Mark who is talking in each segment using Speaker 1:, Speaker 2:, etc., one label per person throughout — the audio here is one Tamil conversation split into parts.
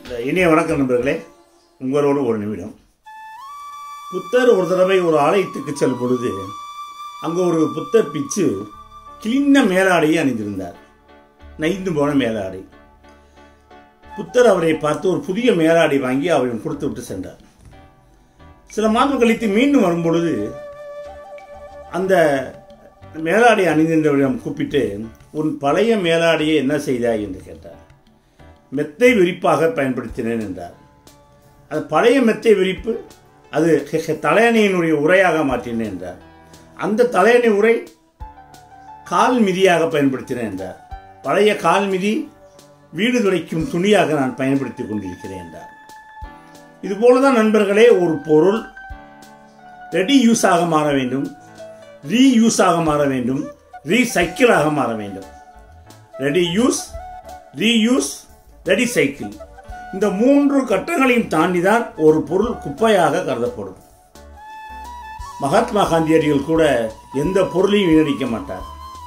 Speaker 1: இந்த இனிய வணக்கம் நண்பர்களே உங்களோடு ஒரு நிமிடம் புத்தர் ஒரு தடவை ஒரு ஆலயத்துக்கு செல்லும் பொழுது அங்கே ஒரு புத்தர் பிச்சு கிளின்ன மேலாடையை அணிந்திருந்தார் நைந்து போன மேலாடை புத்தர் அவரை பார்த்து ஒரு புதிய மேலாடை வாங்கி அவரிடம் கொடுத்து விட்டு சென்றார் சில மாதம் கழித்து மீண்டும் வரும்பொழுது அந்த மேலாடை அணிந்திருந்தவரிடம் கூப்பிட்டு உன் பழைய மேலாடையை என்ன செய்தாய் என்று கேட்டார் மெத்தை விரிப்பாக பயன்படுத்தினேன் என்றார் அது பழைய மெத்தை விரிப்பு அது ஹெ- ஹெ- தலையணையினுடைய உரையாக மாற்றினேன் என்றார் அந்த தலையணை உரை கால் மிதியாக பயன்படுத்தினேன் என்றார் பழைய கால் மிதி வீடு துடைக்கும் துணியாக நான் பயன்படுத்திக் கொண்டிருக்கிறேன் என்றார் இதுபோலதான் நண்பர்களே ஒரு பொருள் ரெடி யூஸாக மாற வேண்டும் ரீயூஸாக மாற வேண்டும் ரீசைக்கிளாக மாற வேண்டும் reduce reuse recycle இந்த மூன்று கட்டங்களையும் தாண்டி தான் ஒரு பொருள் குப்பையாக கருதப்படும் மகாத்மா காந்தியடிகள் கூட எந்த பொருளையும் வீணடிக்க மாட்டார்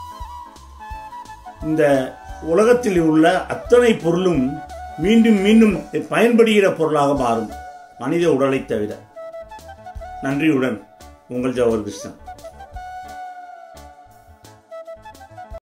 Speaker 1: இந்த உலகத்தில் உள்ள அத்தனை பொருளும் மீண்டும் மீண்டும் பயன்படுகிற பொருளாக மாறும் மனித உடலை தவிர நன்றியுடன் உங்கள் ஜவஹர் கிருஷ்ணன்